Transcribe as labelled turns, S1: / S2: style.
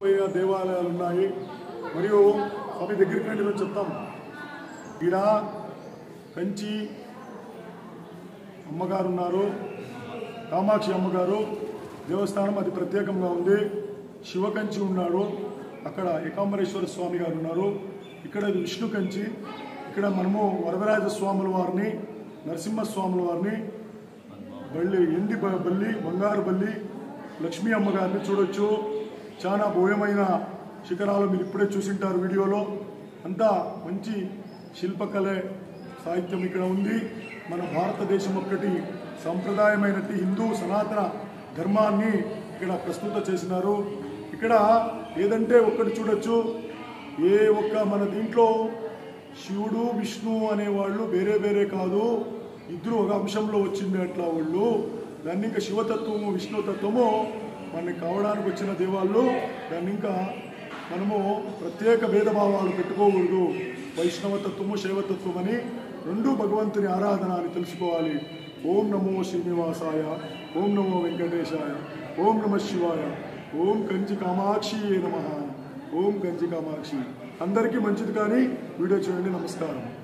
S1: పోయిన దేవాలయాలు ఉన్నాయి మరియు స్వామి దగ్గరికి రండి మేము చెప్తాం ఈడ కంచి అమ్మగారు ఉన్నారు కామాక్షి అమ్మగారు దేవస్థానం అది ప్రత్యేకంగా ఉంది శివకంచి ఉన్నాడు అక్కడ ఏకాంబరేశ్వర స్వామి గారు ఉన్నారు ఇక్కడ ఇది విష్ణు కంచి ఇక్కడ మనము వరదరాజ స్వాముల వారిని నరసింహస్వాముల వారిని బల్లి ఎండి బ- బల్లి బంగారు బల్లి లక్ష్మీ అమ్మగారిని చూడొచ్చు చాలా భోయమైన శిఖరాలు మీరు ఇప్పుడే చూసింటారు వీడియోలో అంతా మంచి శిల్పకళ సాహిత్యం ఇక్కడ ఉంది మన భారతదేశం ఒక్కటి సంప్రదాయమైనటి హిందూ సనాతన ధర్మాన్ని ఇక్కడ ప్రస్తుత చేసినారు ఇక్కడ ఏదంటే ఒక్కటి చూడొచ్చు ఏ ఒక్క మన దీంట్లో శివుడు విష్ణు అనేవాళ్ళు వేరే వేరే కాదు ఇద్దరు ఒక అంశంలో వచ్చింది అట్లా వాళ్ళు దాన్ని ఇంకా శివతత్వము విష్ణుతత్వము మనకి కావడానికి వచ్చిన దేవాళ్ళు దాన్ని ఇంకా మనము ప్రత్యేక భేదభావాలు పెట్టుకోకూడదు వైష్ణవతత్వము శైవతత్వం అని రెండు భగవంతుని ఆరాధన అని తెలుసుకోవాలి ఓం నమో శ్రీనివాసాయ ఓం నమో వెంకటేశాయ ఓం నమ శివాయ ఓం కంచి కామాక్షి నమ ఓం కంచి కామాక్షి అందరికీ మంచిది కానీ వీడియో చూడండి నమస్కారం